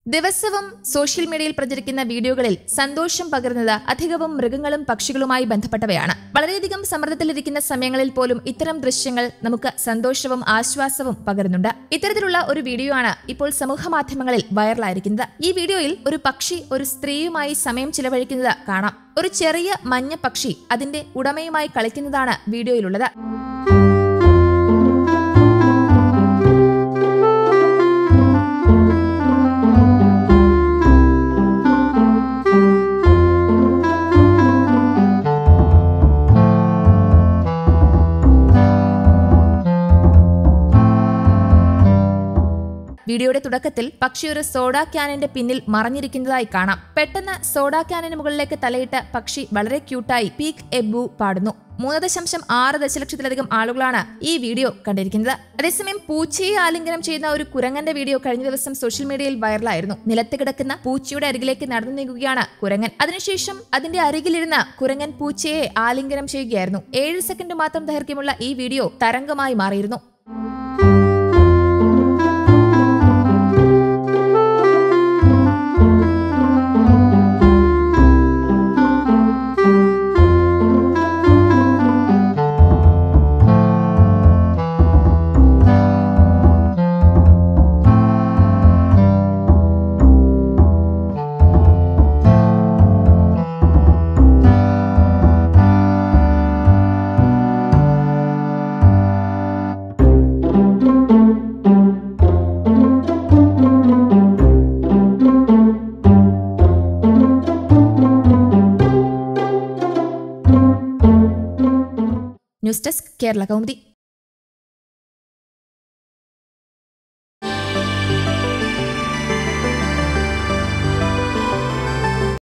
ദിവസവും സോഷ്യൽ മീഡിയയിൽ പ്രചരിക്കുന്ന വീഡിയോകളിൽ സന്തോഷം പകരുന്നത് അധികവും മൃഗങ്ങളും പക്ഷികളുമായി ബന്ധപ്പെട്ടവയാണ് വളരെയധികം സമ്മർദ്ദത്തിലിരിക്കുന്ന സമയങ്ങളിൽ പോലും ഇത്തരം ദൃശ്യങ്ങൾ നമുക്ക് സന്തോഷവും ആശ്വാസവും പകരുന്നുണ്ട് ഇത്തരത്തിലുള്ള ഒരു വീഡിയോ ആണ് ഇപ്പോൾ സമൂഹ മാധ്യമങ്ങളിൽ വൈറലായിരിക്കുന്നത് ഈ വീഡിയോയിൽ ഒരു പക്ഷി ഒരു സ്ത്രീയുമായി സമയം ചിലവഴിക്കുന്നത് കാണാം ഒരു ചെറിയ മഞ്ഞ പക്ഷി അതിന്റെ ഉടമയുമായി കളിക്കുന്നതാണ് വീഡിയോയിലുള്ളത് വീഡിയോയുടെ തുടക്കത്തിൽ പക്ഷി ഒരു സോഡ ക്യാനിന്റെ പിന്നിൽ മറഞ്ഞിരിക്കുന്നതായി കാണാം പെട്ടെന്ന് സോഡ ക്യാനിന് മുകളിലേക്ക് തലയിട്ട് പക്ഷി വളരെ ക്യൂട്ടായി പീക്ക് എബു പാടുന്നു മൂന്ന് ദശാംശം ആറ് ദശലക്ഷത്തിലധികം ആളുകളാണ് ഈ വീഡിയോ കണ്ടിരിക്കുന്നത് അതേസമയം പൂച്ചയെ ആലിംഗനം ചെയ്യുന്ന ഒരു കുരങ്ങന്റെ വീഡിയോ കഴിഞ്ഞ ദിവസം സോഷ്യൽ മീഡിയയിൽ വൈറലായിരുന്നു നിലത്ത് കിടക്കുന്ന പൂച്ചയുടെ അരികിലേക്ക് നടന്നു നീങ്ങുകയാണ് കുരങ്ങൻ അതിനുശേഷം അതിന്റെ അരികിലിരുന്ന കുരങ്ങൻ പൂച്ചയെ ആലിംഗനം ചെയ്യുകയായിരുന്നു ഏഴ് സെക്കൻഡ് മാത്രം ദൈർഘ്യമുള്ള ഈ വീഡിയോ തരംഗമായി മാറിയിരുന്നു ന്യൂസ് ഡെസ്ക് കേരള കൗമുദി